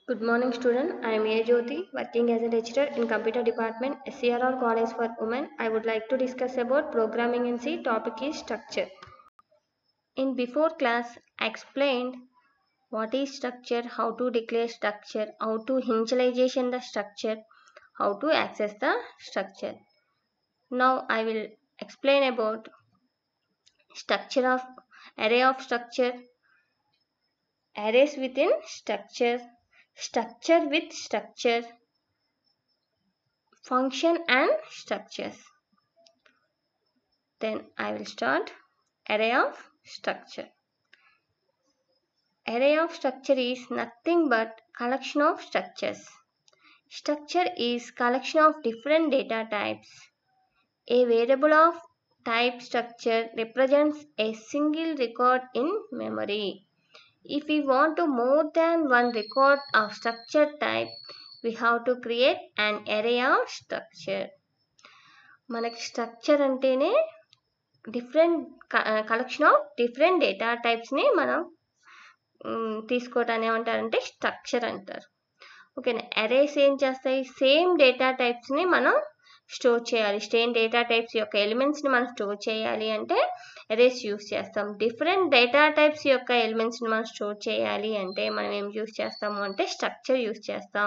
Good morning student. I am A. Jyoti working as a lecturer in computer department SCRR College for Women. I would like to discuss about programming in C. Topic is structure. In before class I explained what is structure, how to declare structure, how to initialization the structure, how to access the structure. Now I will explain about structure of array of structure, arrays within structure, structure with structure, function and structures. Then I will start array of structure. Array of structure is nothing but collection of structures. Structure is collection of different data types. A variable of type structure represents a single record in memory. If we want to more than one record of structure type, we have to create an array of structure. మనకి structure అంటేనే different collection of different data టైప్స్ని మనం మ్, తీసుకోవటాన్ని ఏమంటారంటే structure అంటారు ఓకేనా arrays ఏం చేస్తాయి సేమ్ డేటా టైప్స్ని మనం స్టోర్ చేయాలి సేమ్ డేటా టైప్స్ యొక్క ఎలిమెంట్స్ని మనం స్టోర్ చేయాలి అంటే అరేస్ యూస్ చేస్తాం డిఫరెంట్ డేటా టైప్స్ యొక్క ఎలిమెంట్స్ని మనం స్టోర్ చేయాలి అంటే మనం ఏం యూస్ చేస్తాము అంటే స్ట్రక్చర్ యూస్ చేస్తాం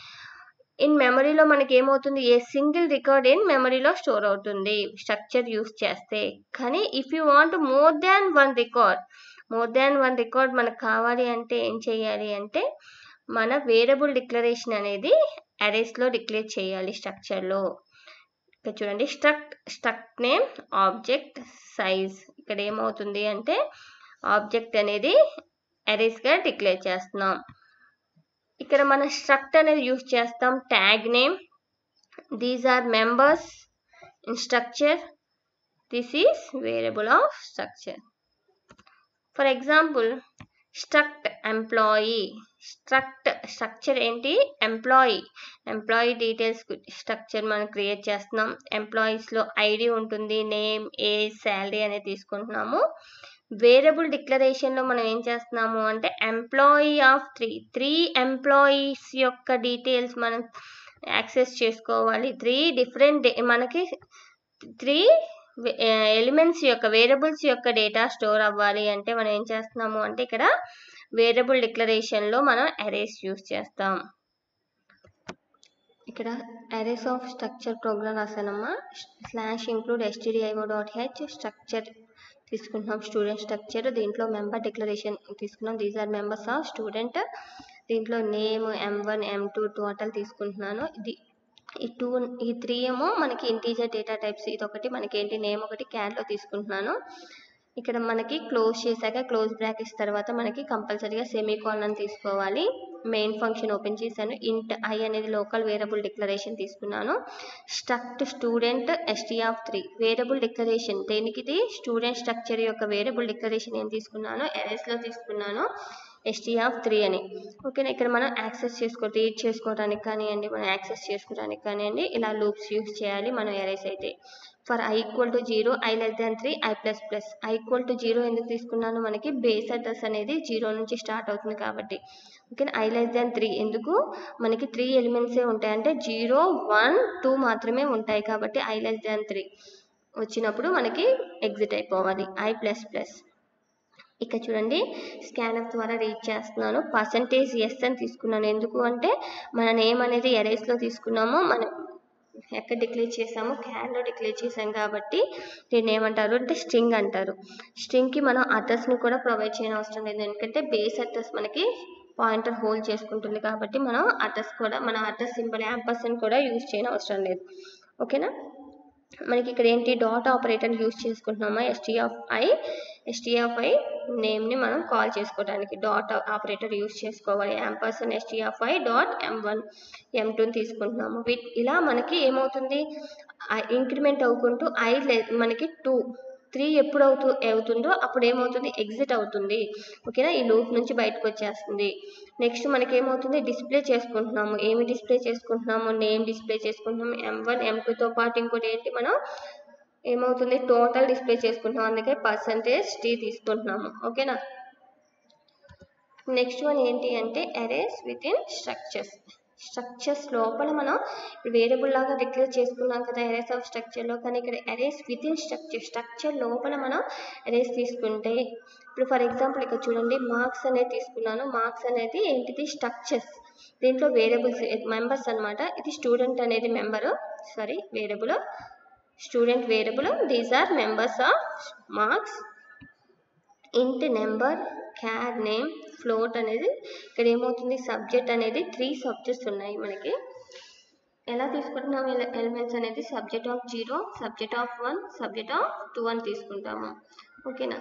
ఇన్ మెమరీలో మనకి ఏమవుతుంది ఏ సింగిల్ రికార్డ్ ఇన్ మెమరీలో స్టోర్ అవుతుంది స్ట్రక్చర్ యూస్ చేస్తే కానీ if you want more than one record more than one record మనకు కావాలి అంటే ఏం చేయాలి అంటే మన వేరియబుల్ డిక్లరేషన్ అనేది అరేస్లో డిక్లేర్ చేయాలి స్ట్రక్చర్లో ఇక్కడ చూడండి struct struct name object size ఇక్కడ ఏమవుతుంది అంటే ఆబ్జెక్ట్ అనేది అరేస్గా డిక్లేర్ చేస్తున్నాం ఇక్కడ మన స్ట్రక్ట్ అనేది యూస్ చేస్తాం tag name these are members in structure this is variable of structure for example struct employee struct structure ఏంటి ఎంప్లాయీ ఎంప్లాయీ డీటెయిల్స్ స్ట్రక్చర్ మనం క్రియేట్ చేస్తున్నాం ఎంప్లాయీస్లో ఐడి ఉంటుంది నేమ్ ఏజ్ శాలరీ అనేది తీసుకుంటున్నాము వేరియబుల్ డిక్లరేషన్లో మనం ఏం చేస్తున్నాము అంటే employee of three three employees యొక్క డీటెయిల్స్ మనం యాక్సెస్ చేసుకోవాలి త్రీ డిఫరెంట్ మనకి త్రీ ఎలిమెంట్స్ యొక్క వేరియబుల్స్ యొక్క డేటా స్టోర్ అవ్వాలి అంటే మనం ఏం చేస్తున్నాము అంటే ఇక్కడ వేరియబుల్ డిక్లరేషన్లో మనం అరేస్ యూస్ చేస్తాం ఇక్కడ అరేస్ ఆఫ్ స్ట్రక్చర్ ప్రోగ్రామ్ రాసానమ్మా slash include STDIO dot H structure తీసుకుంటున్నాం స్టూడెంట్ స్ట్రక్చర్ దీంట్లో మెంబర్ డిక్లరేషన్ తీసుకున్నాం these are members of student దీంట్లో name M one M two total తీసుకుంటున్నాను ఇది ఈ టూ ఈ త్రీ ఏమో మనకి ఇంటీజర్ డేటా టైప్స్ ఇది ఒకటి మనకి ఏంటి నేమ్ ఒకటి క్యాన్లో తీసుకుంటున్నాను ఇక్కడ మనకి క్లోజ్ చేశాక క్లోజ్ బ్రాకెట్స్ తర్వాత మనకి కంపల్సరీగా సెమీ కాలన్ తీసుకోవాలి మెయిన్ ఫంక్షన్ ఓపెన్ చేశాను ఇంట్ ఐ అనేది లోకల్ వేరియబుల్ డిక్లరేషన్ తీసుకున్నాను struct student ST of three variable declaration దేనికి ఇది స్టూడెంట్ స్ట్రక్చర్ యొక్క వేరియబుల్ డిక్లరేషన్ ఏం తీసుకున్నాను ఎరేస్లో తీసుకున్నాను ఎస్టీ ఆఫ్ త్రీ అని ఓకేనా ఇక్కడ మనం యాక్సెస్ చేసుకో రీడ్ చేసుకోవడానికి కానివ్వండి మనం యాక్సెస్ చేసుకోవడానికి కానివ్వండి ఇలా లూప్స్ యూస్ చేయాలి మనం ఎరేస్ అయితే for I equal to zero I less than three I plus plus I equal to zero ఎందుకు తీసుకున్నాను మనకి బేస్ అడ్రస్ అనేది జీరో నుంచి స్టార్ట్ అవుతుంది కాబట్టి okay I less than three ఎందుకు మనకి త్రీ ఎలిమెంట్సే ఉంటాయి అంటే జీరో వన్ టూ మాత్రమే ఉంటాయి కాబట్టి ఐ లెస్ దాన్ త్రీ వచ్చినప్పుడు మనకి ఎగ్జిట్ అయిపోవాలి ఐ ప్లస్ ప్లస్ ఇక్కడ చూడండి స్కానర్ ద్వారా రీడ్ చేస్తున్నాను పర్సంటేజ్ ఎస్ అని తీసుకున్నాను ఎందుకు అంటే మన నేమ్ అనేది ఎరేస్లో తీసుకున్నాము మనం ఎక్కడ డిక్లేర్ చేసాము క్యాన్లో డిక్లేర్ చేసాం కాబట్టి దీన్ని ఏమంటారు అంటే స్ట్రింగ్ అంటారు స్ట్రింగ్కి మనం అడ్రస్ని కూడా ప్రొవైడ్ చేయని అవసరం లేదు ఎందుకంటే బేస్ అడ్రస్ మనకి పాయింటర్ హోల్డ్ చేసుకుంటుంది కాబట్టి మనం అడ్రస్ కూడా మన అడ్రస్ సింబల్ యాంపర్సన్ కూడా యూజ్ చేయని అవసరం లేదు ఓకేనా మనకి ఇక్కడ ఏంటి డాట్ ఆపరేటర్ యూజ్ చేసుకుంటున్నామా ST of I ST of I నేమ్ని మనం కాల్ చేసుకోవడానికి డాట్ ఆపరేటర్ యూజ్ చేసుకోవాలి ampersand ST of I dot M one M టూని తీసుకుంటున్నాము విత్ ఇలా మనకి ఏమవుతుంది ఇంక్రిమెంట్ అవ్వుకుంటూ ఐ మనకి టూ త్రీ ఎప్పుడు అవుతూ అవుతుందో అప్పుడు ఏమవుతుంది ఎగ్జిట్ అవుతుంది ఓకేనా ఈ లూప్ నుంచి బయటకు వచ్చేస్తుంది నెక్స్ట్ మనకి ఏమవుతుంది డిస్ప్లే చేసుకుంటున్నాము ఏమి డిస్ప్లే చేసుకుంటున్నాము నేమ్ డిస్ప్లే చేసుకుంటున్నాము ఎం వన్ ఎం టూతో పాటు ఇంకోటి ఏంటి మనం ఏమవుతుంది టోటల్ డిస్ప్లే చేసుకుంటున్నాం అందుకే పర్సంటేజ్ టీ తీసుకుంటున్నాము ఓకేనా నెక్స్ట్ వన్ ఏంటి అంటే arrays within structures structures లోపల మనం వేరియబుల్ లాగా డిక్లేర్ చేసుకున్నాం కదా అరేస్ ఆఫ్ స్ట్రక్చర్లో కానీ ఇక్కడ arrays within structure structure లోపల మనం అరేస్ తీసుకుంటే ఇప్పుడు ఫర్ ఎగ్జాంపుల్ ఇక్కడ చూడండి మార్క్స్ అనేది తీసుకున్నాను మార్క్స్ అనేది ఏంటిది స్ట్రక్చర్స్ దీంట్లో వేరియబుల్స్ మెంబర్స్ అన్నమాట ఇది స్టూడెంట్ అనేది member sorry variable student variable these are members of marks int number char name float అనేది ఇక్కడ ఏమవుతుంది సబ్జెక్ట్ అనేది త్రీ సబ్జెక్ట్స్ ఉన్నాయి మనకి ఎలా తీసుకుంటున్నాం ఎలిమెంట్స్ అనేది subject of zero subject of one subject of two అని తీసుకుంటాము ఓకేనా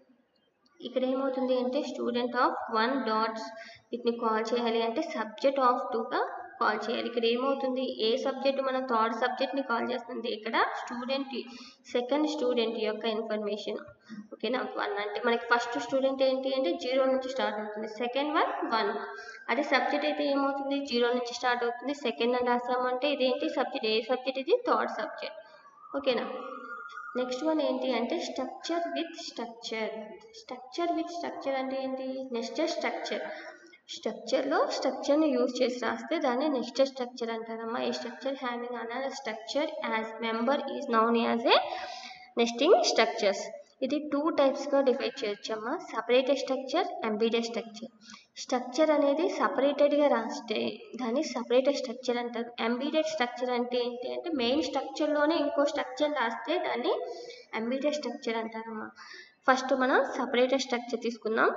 ఇక్కడ ఏమవుతుంది అంటే స్టూడెంట్ ఆఫ్ వన్ డాట్స్ వీటిని కాల్ చేయాలి అంటే సబ్జెక్ట్ ఆఫ్ టూగా కాల్ చేయాలి ఇక్కడ ఏమవుతుంది ఏ సబ్జెక్ట్ మనం థర్డ్ సబ్జెక్ట్ని కాల్ చేస్తుంది ఇక్కడ స్టూడెంట్ సెకండ్ స్టూడెంట్ యొక్క ఇన్ఫర్మేషన్ ఓకేనా వన్ అంటే మనకి ఫస్ట్ స్టూడెంట్ ఏంటి అంటే జీరో నుంచి స్టార్ట్ అవుతుంది సెకండ్ వన్ వన్ అదే సబ్జెక్ట్ అయితే ఏమవుతుంది జీరో నుంచి స్టార్ట్ అవుతుంది సెకండ్ అని రాసామంటే ఇదేంటి సబ్జెక్ట్ ఏ సబ్జెక్ట్ ఇది థర్డ్ సబ్జెక్ట్ ఓకేనా నెక్స్ట్ వన్ ఏంటి అంటే structure with structure structure with structure అంటే ఏంటి నెక్స్ట్ స్ట్రక్చర్ స్ట్రక్చర్లో స్ట్రక్చర్ని యూజ్ చేసి రాస్తే దాన్ని నెక్స్ట్ స్ట్రక్చర్ అంటారమ్మా ఈ structure having another structure as member is known as a nesting structures ఇది టూ టైప్స్గా డివైడ్ చేయొచ్చమ్మా separated structure embedded structure structure అనేది సపరేటెడ్గా రాస్తే దాన్ని సపరేటెడ్ స్ట్రక్చర్ అంటారు ఎంబీడెడ్ స్ట్రక్చర్ అంటే ఏంటి అంటే మెయిన్ స్ట్రక్చర్లోనే ఇంకో స్ట్రక్చర్ రాస్తే దాన్ని ఎంబీడెడ్ స్ట్రక్చర్ అంటారమ్మా ఫస్ట్ మనం సపరేటెడ్ స్ట్రక్చర్ తీసుకుందాం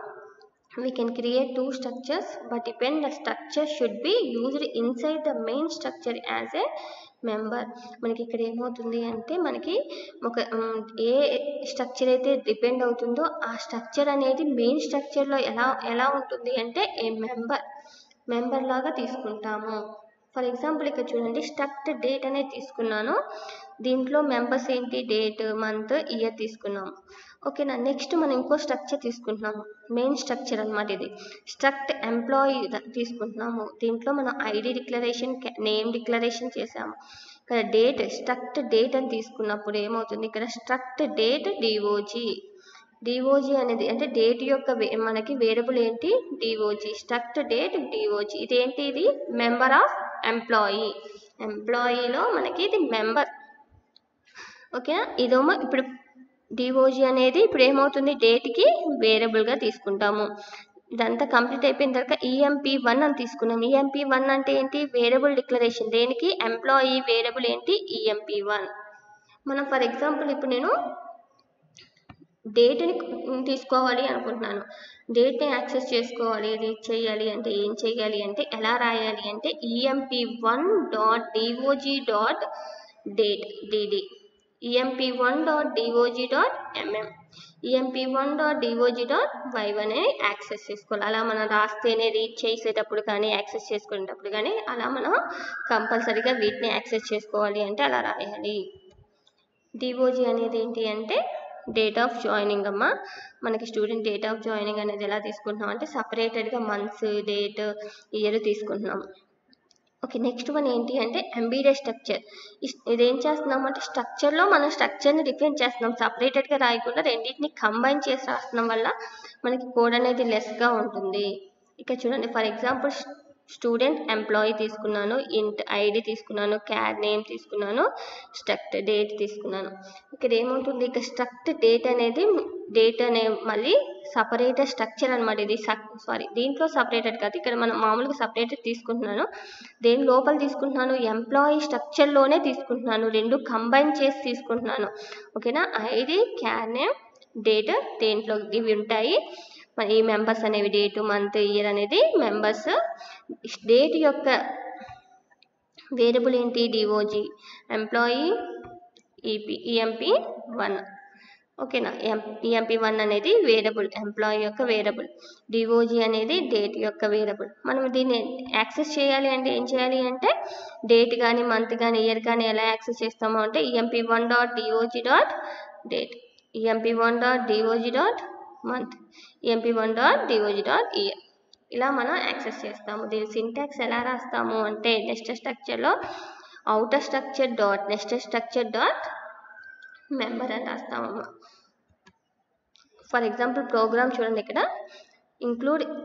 we can create two structures but depend the structure should be used inside the main structure as a member మనకి ఇక్కడ ఏమవుతుంది అంటే మనకి ఒక మ్, ఏ స్ట్రక్చర్ అయితే డిపెండ్ అవుతుందో ఆ స్ట్రక్చర్ అనేది మెయిన్ స్ట్రక్చర్లో ఎలా ఎలా ఉంటుంది అంటే ఏ మెంబర్ మెంబర్ లాగా తీసుకుంటాము ఫర్ ఎగ్జాంపుల్ ఇక్కడ చూడండి స్ట్రక్ట్ డేట్ అనేది తీసుకున్నాను దీంట్లో మెంబర్స్ ఏంటి డేట్ మంత్ ఇయర్ తీసుకున్నాము ఓకేనా నెక్స్ట్ మనం ఇంకో స్ట్రక్చర్ తీసుకుంటున్నాము మెయిన్ స్ట్రక్చర్ అన్నమాట ఇది స్ట్రక్ట్ ఎంప్లాయీ తీసుకుంటున్నాము దీంట్లో మనం ఐడి డిక్లరేషన్ నేమ్ డిక్లరేషన్ చేసాము ఇక్కడ డేట్ స్ట్రక్ట్ డేట్ అని తీసుకున్నప్పుడు ఏమవుతుంది ఇక్కడ స్ట్రక్ట్ డేట్ డిఓజీ డిఓజీ అనేది అంటే డేట్ యొక్క వే- మనకి వేరియబుల్ ఏంటి డిఓజీ స్ట్రక్ట్ డేట్ డిఓజీ ఇదేంటి ఇది మెంబర్ ఆఫ్ ఎంప్లాయీ ఎంప్లాయీలో మనకి ఇది మెంబర్ ఓకేనా ఇదేమో ఇప్పుడు డిఓజీ అనేది ఇప్పుడు ఏమవుతుంది డేట్కి వేరియబుల్గా తీసుకుంటాము ఇదంతా కంప్లీట్ అయిపోయిన తర్వాత ఈఎంపీ వన్ అని తీసుకున్నాం ఈఎంపీ వన్ అంటే ఏంటి వేరియబుల్ డిక్లరేషన్ దేనికి ఎంప్లాయీ వేరియబుల్ ఏంటి ఈఎంపీ వన్ మనం ఫర్ ఎగ్జాంపుల్ ఇప్పుడు నేను డేట్ని తీసుకోవాలి అనుకుంటున్నాను డేట్ని యాక్సెస్ చేసుకోవాలి రీడ్ చేయాలి అంటే ఏం చేయాలి అంటే ఎలా రాయాలి అంటే EMP one dot DOG dot date DD EMP one dot DOG dot MM EMP one dot DOG dot Y one అని యాక్సెస్ చేసుకోవాలి అలా మనం రాస్తేనే రీడ్ చేసేటప్పుడు కానీ యాక్సెస్ చేసుకునేటప్పుడు కానీ అలా మనం కంపల్సరీగా వీటిని యాక్సెస్ చేసుకోవాలి అంటే అలా రాయాలి డిఓజీ అనేది ఏంటి అంటే డేట్ ఆఫ్ జాయినింగ్ అమ్మ మనకి స్టూడెంట్ డేట్ ఆఫ్ జాయినింగ్ అనేది ఎలా తీసుకుంటున్నాం అంటే సపరేటెడ్గా మంత్స్ డేట్ ఇయర్ తీసుకుంటున్నాం ఓకే నెక్స్ట్ వన్ ఏంటి అంటే ఎంబీడెడ్ స్ట్రక్చర్ ఇదేం చేస్తున్నాం అంటే స్ట్రక్చర్లో మనం స్ట్రక్చర్ని డిఫైన్ చేస్తున్నాం సపరేటెడ్గా రాయకుండా రెండింటిని కంబైన్ చేసి రాస్తున్నాం వల్ల మనకి కోడ్ అనేది లెస్గా ఉంటుంది ఇక్కడ చూడండి ఫర్ ఎగ్జాంపుల్ స్టూడెంట్ ఎంప్లాయీ తీసుకున్నాను ఇంట్ ఐడి తీసుకున్నాను క్యాడ్ నేమ్ తీసుకున్నాను స్ట్రక్ట్ డేట్ తీసుకున్నాను ఇక్కడ ఏముంటుంది ఇక స్ట్రక్ట్ డేట్ అనేది డేట్ అనే మళ్ళీ సపరేటెడ్ స్ట్రక్చర్ అనమాట ఇది సారీ దీంట్లో సపరేటెడ్ కాదు ఇక్కడ మనం మామూలుగా సపరేటెడ్ తీసుకుంటున్నాను దేని లోపల తీసుకుంటున్నాను ఎంప్లాయీ స్ట్రక్చర్లోనే తీసుకుంటున్నాను రెండు కంబైన్ చేసి తీసుకుంటున్నాను ఓకేనా ఐడి క్యాడ్ నేమ్ డేట్ దేంట్లో ఇవి ఉంటాయి మరి ఈ మెంబర్స్ అనేవి డేట్ మంత్ ఇయర్ అనేది మెంబర్స్ డేట్ యొక్క వేరియబుల్ ఏంటి DOG employee EP EMP one ఓకేనా ఎం ఈఎంపీ వన్ అనేది వేరియబుల్ ఎంప్లాయీ యొక్క వేరియబుల్ డిఓజీ అనేది డేట్ యొక్క వేరియబుల్ మనం దీన్ని యాక్సెస్ చేయాలి అంటే ఏం చేయాలి అంటే డేట్ కానీ మంత్ కానీ ఇయర్ కానీ ఎలా యాక్సెస్ చేస్తామో అంటే EMP one dot DOG dot date EMP one dot DOG dot month EMP one dot DOG dot year ఇలా మనం యాక్సెస్ చేస్తాము దీని సింటాక్స్ ఎలా రాస్తాము అంటే నెక్స్ట్ స్ట్రక్చర్లో outer structure dot nested structure dot member అని రాస్తామమ్మ ఫర్ ఎగ్జాంపుల్ ప్రోగ్రామ్ చూడండి ఇక్కడ include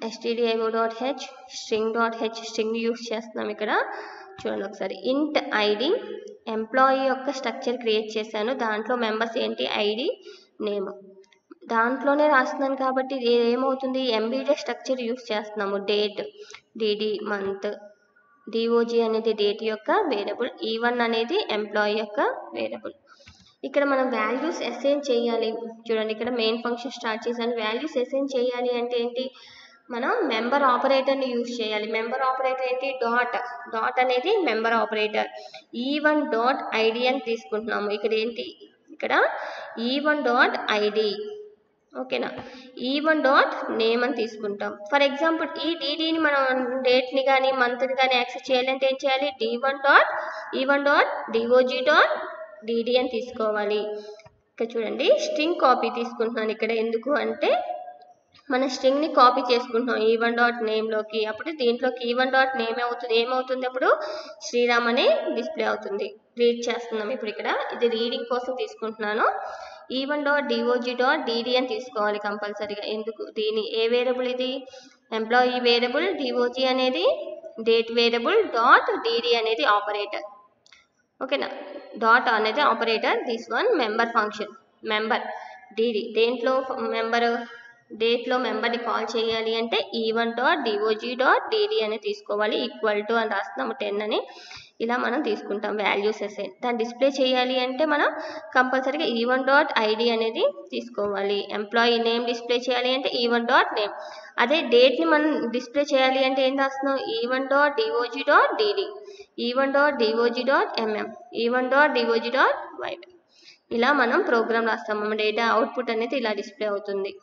STDIO dot H string dot H string use చేస్తున్నాం ఇక్కడ చూడండి ఒకసారి ఇంట్ ఐడి ఎంప్లాయీ యొక్క స్ట్రక్చర్ క్రియేట్ చేశాను దాంట్లో మెంబర్స్ ఏంటి ఐడి నేమ్ దాంట్లోనే రాస్తున్నాను కాబట్టి ఇది ఏమవుతుంది ఎంబీడే స్ట్రక్చర్ యూస్ చేస్తున్నాము డేట్ డిడి మంత్ డిఓజీ అనేది డేట్ యొక్క వేరియబుల్ ఈ వన్ అనేది ఎంప్లాయీ యొక్క వేరియబుల్ ఇక్కడ మనం వాల్యూస్ అసైన్ చేయాలి చూడండి ఇక్కడ మెయిన్ ఫంక్షన్ స్టార్ట్ చేశాను వాల్యూస్ అసైన్ చేయాలి అంటే ఏంటి మనం మెంబర్ ఆపరేటర్ని యూజ్ చేయాలి మెంబర్ ఆపరేటర్ ఏంటి డాట్ డాట్ అనేది member operator E one dot ID అని తీసుకుంటున్నాము ఇక్కడ ఏంటి ఇక్కడ ఈ వన్ డాట్ ఐడి ఓకేనా ఈ వన్ డాట్ నేమ్ అని తీసుకుంటాం ఫర్ ఎగ్జాంపుల్ ఈ డీడీని మనం డేట్ని కానీ మంత్ని కానీ యాక్సెస్ చేయాలంటే ఏం చేయాలి D one dot E one dot DOG dot DD అని తీసుకోవాలి ఇక్కడ చూడండి స్ట్రింగ్ కాపీ తీసుకుంటున్నాను ఇక్కడ ఎందుకు అంటే మన స్ట్రింగ్ని కాపీ చేసుకుంటున్నాం ఈ వన్ డాట్ నేమ్లోకి అప్పుడు దీంట్లోకి ఈ వన్ డాట్ నేమ్ అవుతుంది ఏమవుతుంది అప్పుడు శ్రీరామ్ అనే డిస్ప్లే అవుతుంది రీడ్ చేస్తున్నాం ఇప్పుడు ఇక్కడ ఇది రీడింగ్ కోసం తీసుకుంటున్నాను E one dot DOG dot DD అని తీసుకోవాలి కంపల్సరీగా ఎందుకు దీని ఏ వేరియబుల్ ఇది ఎంప్లాయీ వేరియబుల్ డిఓజీ అనేది డేట్ వేరియబుల్ డాట్ డిడి అనేది ఆపరేటర్ ఓకేనా డాట్ అనేది operator this one member function member DD దేంట్లో మెంబర్ డేట్లో మెంబర్ని కాల్ చేయాలి అంటే E one dot DOG dot DD అని తీసుకోవాలి ఈక్వల్ టు అని రాస్తున్నాము టెన్ అని ఇలా మనం తీసుకుంటాం వాల్యూస్ అసైన్ దాన్ని డిస్ప్లే చేయాలి అంటే మనం కంపల్సరీగా ఈ వన్ డాట్ ఐడి అనేది తీసుకోవాలి ఎంప్లాయీ నేమ్ డిస్ప్లే చేయాలి అంటే ఈ వన్ డాట్ నేమ్ అదే డేట్ని మనం డిస్ప్లే చేయాలి అంటే ఏం రాస్తున్నాం E one dot DOG dot DD E one dot DOG dot MM E one dot DOG dot వైబ్ ఇలా మనం ప్రోగ్రామ్ రాస్తాం మన డేటా అవుట్పుట్ అనేది ఇలా డిస్ప్లే అవుతుంది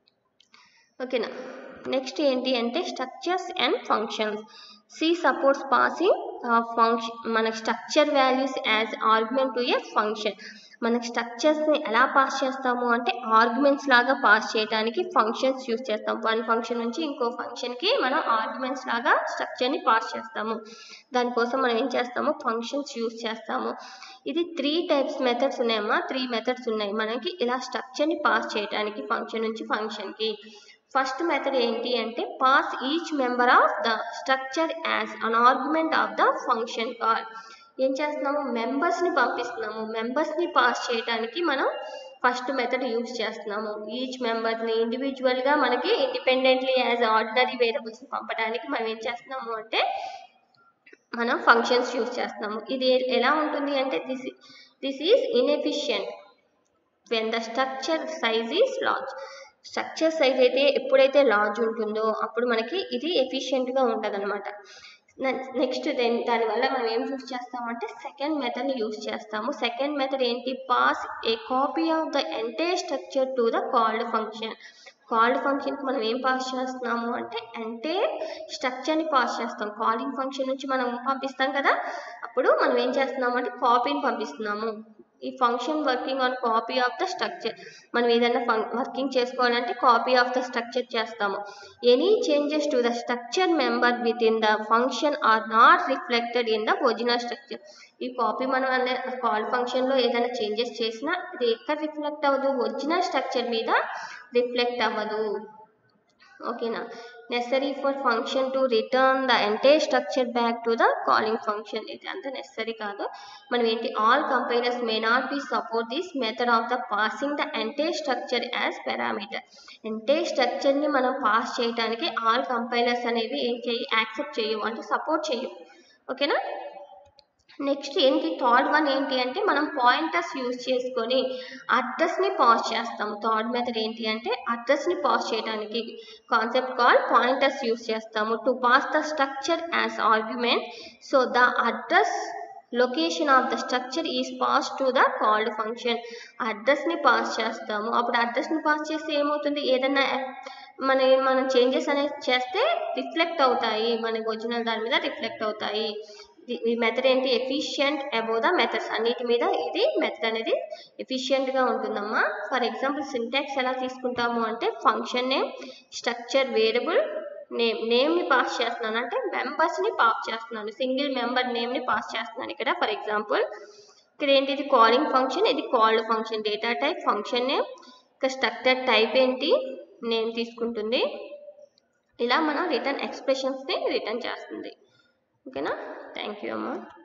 ఓకేనా నెక్స్ట్ ఏంటి అంటే structures and functions C supports passing function మనకి structure values as argument to a function మనకి స్ట్రక్చర్స్ని ఎలా పాస్ చేస్తాము అంటే ఆర్గ్యుమెంట్స్ లాగా పాస్ చేయడానికి ఫంక్షన్స్ యూస్ చేస్తాం వన్ ఫంక్షన్ నుంచి ఇంకో ఫంక్షన్కి మనం ఆర్గ్యుమెంట్స్ లాగా స్ట్రక్చర్ని పాస్ చేస్తాము దానికోసం మనం ఏం చేస్తాము ఫంక్షన్స్ యూస్ చేస్తాము ఇది త్రీ టైప్స్ మెథడ్స్ ఉన్నాయమ్మా త్రీ మెథడ్స్ ఉన్నాయి మనకి ఇలా స్ట్రక్చర్ని పాస్ చేయడానికి ఫంక్షన్ నుంచి ఫంక్షన్కి ఫస్ట్ మెథడ్ ఏంటి అంటే pass each member of the structure as an argument of the function call ఏం చేస్తున్నాము మెంబర్స్ని పంపిస్తున్నాము మెంబర్స్ని పాస్ చేయడానికి మనం ఫస్ట్ మెథడ్ యూజ్ చేస్తున్నాము ఈచ్ మెంబర్ని ఇండివిజువల్గా మనకి ఇండిపెండెంట్లీ యాజ్ ఆర్డినరీ వేరియబుల్స్ పంపడానికి మనం ఏం చేస్తున్నాము అంటే మనం ఫంక్షన్స్ యూజ్ చేస్తున్నాము ఇది ఎలా ఉంటుంది అంటే this this is inefficient when the structure size is large structure size అయితే ఎప్పుడైతే లార్జ్ ఉంటుందో అప్పుడు మనకి ఇది ఎఫిషియెంట్గా ఉంటుంది అనమాట నెక్స్ట్ దెన్ దానివల్ల మనం ఏం యూస్ చేస్తామంటే సెకండ్ మెథడ్ని యూస్ చేస్తాము సెకండ్ మెథడ్ ఏంటి pass a copy of the entire structure to the called function called ఫంక్షన్కి మనం ఏం పాస్ చేస్తున్నాము అంటే అంటే స్ట్రక్చర్ని పాస్ చేస్తాం కాలింగ్ ఫంక్షన్ నుంచి మనం పంపిస్తాం కదా అప్పుడు మనం ఏం చేస్తున్నాము అంటే కాపీని పంపిస్తున్నాము ఈ function working on copy of the structure మనం ఏదైనా ఫం వర్కింగ్ చేసుకోవాలంటే కాపీ ఆఫ్ ద స్ట్రక్చర్ చేస్తాము any changes to the structure member within the function are not reflected in the original structure ఈ కాపీ మనం అనే కాల్ ఫంక్షన్లో ఏదైనా చేంజెస్ చేసినా ఇది ఎక్కడ రిఫ్లెక్ట్ అవ్వదు ఒరిజినల్ స్ట్రక్చర్ మీద రిఫ్లెక్ట్ అవ్వదు ఓకేనా necessary for function to return the entire structure back to the calling function ఇది అంత నెసరీ కాదు మనం ఏంటి all compilers may not be support this method of the passing the entire structure as parameter entire స్ట్రక్చర్ని మనం pass చేయడానికి all compilers అనేవి ఏం చేయి యాక్సెప్ట్ చేయవు అంటే సపోర్ట్ చేయవు ఓకేనా నెక్స్ట్ ఏంటి థర్డ్ వన్ ఏంటి అంటే మనం పాయింటర్స్ యూజ్ చేసుకొని అడ్రస్ని పాస్ చేస్తాం థర్డ్ మెథడ్ ఏంటి అంటే అడ్రస్ని పాస్ చేయడానికి కాన్సెప్ట్ కాల్ పాయింటర్స్ యూజ్ చేస్తాము to pass the structure as argument so the address location of the structure is pass to the called function అడ్రస్ని పాస్ చేస్తాము అప్పుడు అడ్రస్ని పాస్ చేస్తే ఏమవుతుంది ఏదైనా మన మనం చేంజెస్ అనేది చేస్తే రిఫ్లెక్ట్ అవుతాయి మన ఒరిజినల్ దాని మీద రిఫ్లెక్ట్ అవుతాయి ఈ మెథడ్ ఏంటి ఎఫిషియంట్ అబౌవ్ ద మెథడ్స్ అన్నిటి మీద ఇది మెథడ్ అనేది ఎఫిషియెంట్గా ఉంటుందమ్మా ఫర్ ఎగ్జాంపుల్ సింటాక్స్ ఎలా తీసుకుంటాము అంటే function name structure variable name నేమ్ని పాస్ చేస్తున్నాను అంటే మెంబర్స్ని పాస్ చేస్తున్నాను సింగిల్ మెంబర్ నేమ్ని పాస్ చేస్తున్నాను ఇక్కడ ఫర్ ఎగ్జాంపుల్ ఇక్కడ ఏంటి ఇది కాలింగ్ ఫంక్షన్ ఇది called function data type function name ఇక్కడ స్ట్రక్చర్ టైప్ ఏంటి నేమ్ తీసుకుంటుంది ఇలా మన రిటర్న్ ఎక్స్ప్రెషన్స్ని రిటర్న్ చేస్తుంది ఓకేనా థ్యాంక్ యూ అమ్మా